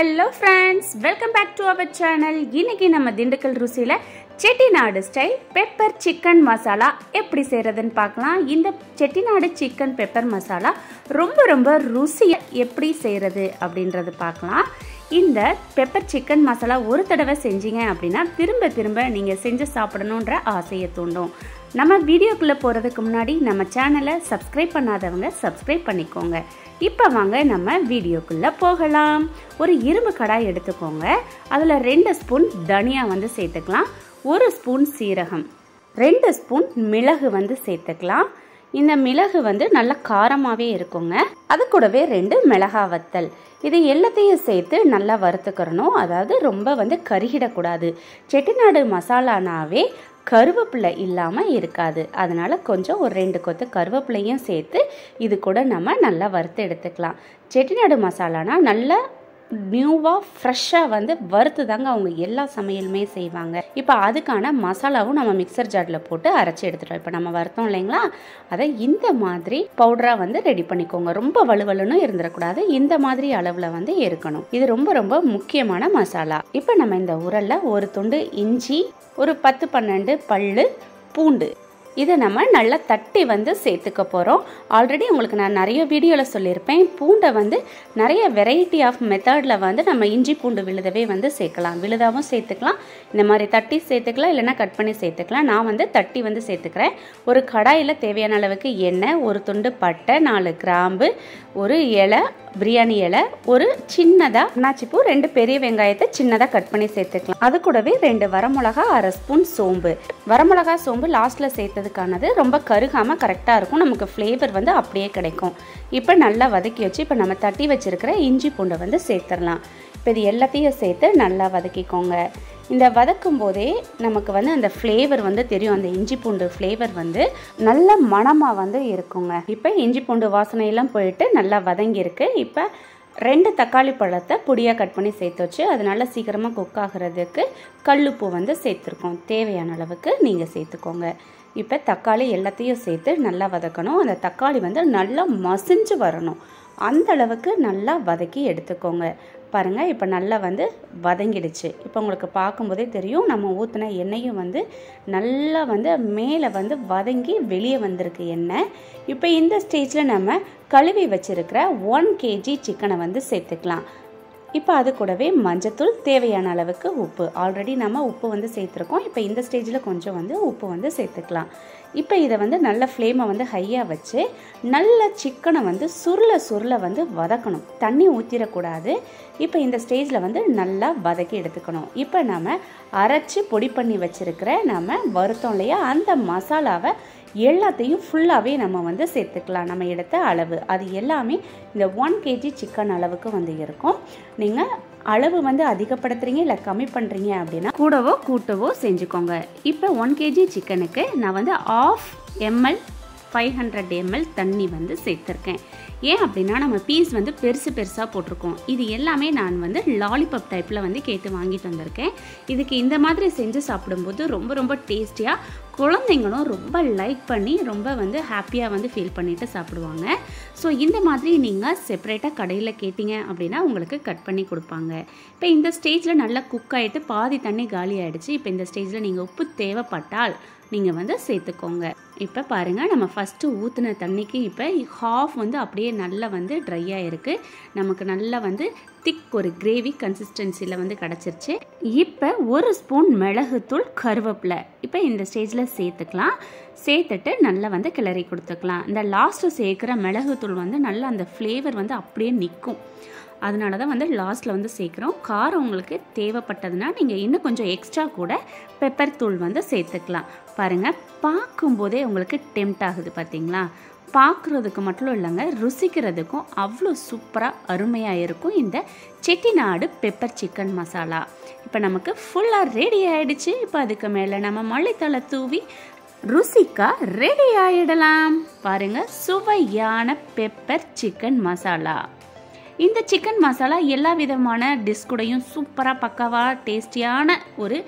hello friends welcome back to our channel இன்னைக்கு நம்ம திண்டுக்கல் ருசியில் Chettinad style pepper chicken masala எப்படி செய்கிறதுன்னு பார்க்கலாம் இந்த செட்டிநாடு சிக்கன் பெப்பர் மசாலா ரொம்ப ரொம்ப ருசியை எப்படி செய்கிறது அப்படின்றது பார்க்கலாம் இந்த பெப்பர் சிக்கன் மசாலா ஒரு தடவை செஞ்சீங்க அப்படின்னா திரும்ப திரும்ப நீங்கள் செஞ்சு சாப்பிடணுன்ற ஆசையை தூண்டும் நம்ம வீடியோக்குள்ளே போகிறதுக்கு முன்னாடி நம்ம சேனலை சப்ஸ்கிரைப் பண்ணாதவங்க சப்ஸ்கிரைப் பண்ணிக்கோங்க இப்போ வாங்க நம்ம வீடியோக்குள்ளே போகலாம் ஒரு இரும்பு கடாய் எடுத்துக்கோங்க அதில் ரெண்டு ஸ்பூன் தனியா வந்து சேர்த்துக்கலாம் ஒரு ஸ்பூன் சீரகம் ரெண்டு ஸ்பூன் மிளகு வந்து சேர்த்துக்கலாம் இந்த மிளகு வந்து நல்ல காரமாகவே இருக்குங்க அது கூடவே ரெண்டு மிளகா வத்தல் இது எல்லாத்தையும் சேர்த்து நல்லா வறுத்துக்கிறணும் அதாவது ரொம்ப வந்து கருகிடக்கூடாது செட்டிநாடு மசாலானாவே கருவேப்பிலை இல்லாமல் இருக்காது அதனால் கொஞ்சம் ஒரு ரெண்டு கொத்து கருவேப்பிலையும் சேர்த்து இது கூட நம்ம நல்லா வறுத்து எடுத்துக்கலாம் செட்டிநாடு மசாலானா நல்லா நியூவாக ஃப்ரெஷ்ஷாக வந்து வறுத்து தாங்க அவங்க எல்லா சமையலுமே செய்வாங்க இப்போ அதுக்கான மசாலாவும் நம்ம மிக்சர் ஜாரில் போட்டு அரைச்சி எடுத்துட்டோம் இப்போ நம்ம வறுத்தோம் இல்லைங்களா அதை இந்த மாதிரி பவுடராக வந்து ரெடி பண்ணிக்கோங்க ரொம்ப வலுவலுன்னு இருந்துடக்கூடாது இந்த மாதிரி அளவில் வந்து இருக்கணும் இது ரொம்ப ரொம்ப முக்கியமான மசாலா இப்போ நம்ம இந்த உரலில் ஒரு துண்டு இஞ்சி ஒரு பத்து பன்னெண்டு பல்லு பூண்டு இதை நம்ம நல்லா தட்டி வந்து சேர்த்துக்க போகிறோம் ஆல்ரெடி உங்களுக்கு நான் நிறைய வீடியோவில் சொல்லியிருப்பேன் பூண்டை வந்து நிறைய வெரைட்டி ஆஃப் மெத்தடில் வந்து நம்ம இஞ்சி பூண்டு விழுதவே வந்து சேர்க்கலாம் விழுதாவும் சேர்த்துக்கலாம் இந்த மாதிரி தட்டி சேர்த்துக்கலாம் இல்லைன்னா கட் பண்ணி சேர்த்துக்கலாம் நான் வந்து தட்டி வந்து சேர்த்துக்கிறேன் ஒரு கடாயில் தேவையான அளவுக்கு எண்ணெய் ஒரு துண்டு பட்டை நாலு கிராம்பு ஒரு இலை பிரியாணி இலை ஒரு சின்னதாக அன்னாச்சிப்பூ ரெண்டு பெரிய வெங்காயத்தை சின்னதாக கட் பண்ணி சேர்த்துக்கலாம் அது கூடவே ரெண்டு வரமிளகா அரை ஸ்பூன் சோம்பு வரமிளகா சோம்பு லாஸ்ட்டில் சேர்த்ததுக்கானது ரொம்ப கருகாமல் கரெக்டாக இருக்கும் நமக்கு ஃப்ளேவர் வந்து அப்படியே கிடைக்கும் இப்போ நல்லா வதக்கி வச்சு இப்போ நம்ம தட்டி வச்சுருக்கிற இஞ்சி பூண்டை வந்து சேர்த்துடலாம் இப்போ இது எல்லாத்தையும் சேர்த்து நல்லா வதக்கிக்கோங்க இந்த வதக்கும் போதே நமக்கு வந்து அந்த ஃப்ளேவர் வந்து தெரியும் அந்த இஞ்சி பூண்டு ஃப்ளேவர் வந்து நல்ல மணமாக வந்து இருக்குங்க இப்போ இஞ்சி பூண்டு வாசனையெல்லாம் போயிட்டு நல்லா வதங்கியிருக்கு இப்போ ரெண்டு தக்காளி பழத்தை பொடியாக கட் பண்ணி சேர்த்து வச்சு அதனால சீக்கிரமாக குக் ஆகிறதுக்கு கல்லுப்பு வந்து சேர்த்துருக்கோம் தேவையான அளவுக்கு நீங்கள் சேர்த்துக்கோங்க இப்போ தக்காளி எல்லாத்தையும் சேர்த்து நல்லா வதக்கணும் அந்த தக்காளி வந்து நல்லா மசிஞ்சு வரணும் அந்த அளவுக்கு நல்லா வதக்கி எடுத்துக்கோங்க பாருங்கள் இப்போ நல்லா வந்து வதங்கிடுச்சு இப்போ உங்களுக்கு பார்க்கும்போதே தெரியும் நம்ம ஊற்றின எண்ணெயும் வந்து நல்லா வந்து மேலே வந்து வதங்கி வெளியே வந்திருக்கு எண்ணெய் இப்போ இந்த ஸ்டேஜில் நம்ம கழுவி வச்சுருக்கிற ஒன் கேஜி சிக்கனை வந்து சேர்த்துக்கலாம் இப்போ அது கூடவே மஞ்சத்தூள் தேவையான அளவுக்கு உப்பு ஆல்ரெடி நம்ம உப்பு வந்து சேர்த்துருக்கோம் இப்போ இந்த ஸ்டேஜில் கொஞ்சம் வந்து உப்பு வந்து சேர்த்துக்கலாம் இப்போ இதை வந்து நல்ல ஃப்ளேமை வந்து ஹையாக வச்சு நல்ல சிக்கனை வந்து சுருள சுருள வந்து வதக்கணும் தண்ணி ஊற்றிடக்கூடாது இப்போ இந்த ஸ்டேஜில் வந்து நல்லா வதக்கி எடுத்துக்கணும் இப்போ நம்ம அரைச்சி பொடி பண்ணி வச்சுருக்கிற நம்ம வருத்தம் இல்லையா அந்த மசாலாவை எல்லாத்தையும் ஃபுல்லாகவே நம்ம வந்து சேர்த்துக்கலாம் நம்ம எடுத்த அளவு அது எல்லாமே இந்த ஒன் கேஜி சிக்கன் அளவுக்கு வந்து இருக்கும் நீங்கள் அளவு வந்து அதிகப்படுத்துறீங்க இல்லை கம்மி பண்ணுறீங்க அப்படின்னா கூடவோ கூட்டவோ செஞ்சுக்கோங்க இப்போ ஒன் கேஜி சிக்கனுக்கு நான் வந்து half ML five hundred ML தண்ணி வந்து சேர்த்துருக்கேன் ஏன் அப்படின்னா நம்ம பீஸ் வந்து பெருசு பெருசாக போட்டிருக்கோம் இது எல்லாமே நான் வந்து லாலிபப் டைப்பில் வந்து கேட்டு வாங்கிட்டு வந்திருக்கேன் இதுக்கு இந்த மாதிரி செஞ்சு சாப்பிடும்போது ரொம்ப ரொம்ப டேஸ்டியாக குழந்தைங்களும் ரொம்ப லைக் பண்ணி ரொம்ப வந்து ஹாப்பியாக வந்து ஃபீல் பண்ணிவிட்டு சாப்பிடுவாங்க ஸோ இந்த மாதிரி நீங்கள் செப்பரேட்டாக கடையில் கேட்டிங்க அப்படின்னா உங்களுக்கு கட் பண்ணி கொடுப்பாங்க இப்போ இந்த ஸ்டேஜில் நல்லா குக் ஆகிட்டு பாதி தண்ணி காலி ஆகிடுச்சு இப்போ இந்த ஸ்டேஜில் நீங்கள் உப்பு தேவைப்பட்டால் நீங்கள் வந்து சேர்த்துக்கோங்க இப்போ பாருங்கள் நம்ம ஃபஸ்ட்டு ஊற்றின தண்ணிக்கு இப்போ ஹாஃப் வந்து அப்படியே நல்லா வந்து ட்ரையாக இருக்குது நமக்கு நல்லா வந்து திக் ஒரு கிரேவி கன்சிஸ்டன்சியில் வந்து கிடச்சிருச்சு இப்போ ஒரு ஸ்பூன் மிளகுத்தூள் கருவேப்பிலை இப்போ இந்த ஸ்டேஜில் சேர்த்துக்கலாம் சேர்த்துட்டு நல்லா வந்து கிளறி கொடுத்துக்கலாம் இந்த லாஸ்ட்டு சேர்க்குற மிளகுத்தூள் வந்து நல்லா அந்த ஃப்ளேவர் வந்து அப்படியே நிற்கும் அதனால தான் வந்து லாஸ்ட்டில் வந்து சேர்க்குறோம் காரம் உங்களுக்கு தேவைப்பட்டதுன்னா நீங்கள் இன்னும் கொஞ்சம் எக்ஸ்ட்ரா கூட பெப்பர் தூள் வந்து சேர்த்துக்கலாம் பாருங்கள் பார்க்கும்போதே உங்களுக்கு டெம்ட் ஆகுது பார்த்தீங்களா பார்க்குறதுக்கு மட்டும் இல்லைங்க ருசிக்கிறதுக்கும் அவ்வளோ சூப்பராக அருமையாக இருக்கும் இந்த செட்டிநாடு பெப்பர் சிக்கன் மசாலா இப்போ நமக்கு ஃபுல்லாக ரெடி ஆகிடுச்சு இப்போ அதுக்கு மேலே நம்ம மல்லித்தலை தூவி ருசிக்கா ரெடி ஆகிடலாம் பாருங்கள் சுவையான பெப்பர் சிக்கன் மசாலா இந்த சிக்கன் மசாலா எல்லா விதமான டிஷ் கூடயும் சூப்பராக பக்காவாக டேஸ்டியான ஒரு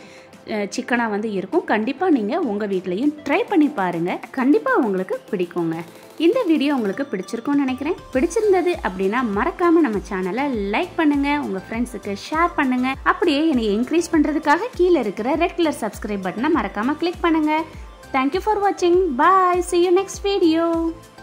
சிக்கனாக வந்து இருக்கும் கண்டிப்பாக நீங்கள் உங்கள் வீட்லேயும் ட்ரை பண்ணி பாருங்கள் கண்டிப்பாக உங்களுக்கு பிடிக்குங்க இந்த வீடியோ உங்களுக்கு பிடிச்சிருக்கும்னு நினைக்கிறேன் பிடிச்சிருந்தது அப்படின்னா மறக்காமல் நம்ம சேனலை லைக் பண்ணுங்கள் உங்கள் ஃப்ரெண்ட்ஸுக்கு ஷேர் பண்ணுங்கள் அப்படியே என்னை என்கரேஜ் பண்ணுறதுக்காக கீழே இருக்கிற ரெட் கலர் சப்ஸ்கிரைப் பட்டனை மறக்காமல் கிளிக் பண்ணுங்கள் தேங்க்யூ ஃபார் வாட்சிங் பாய் see you next video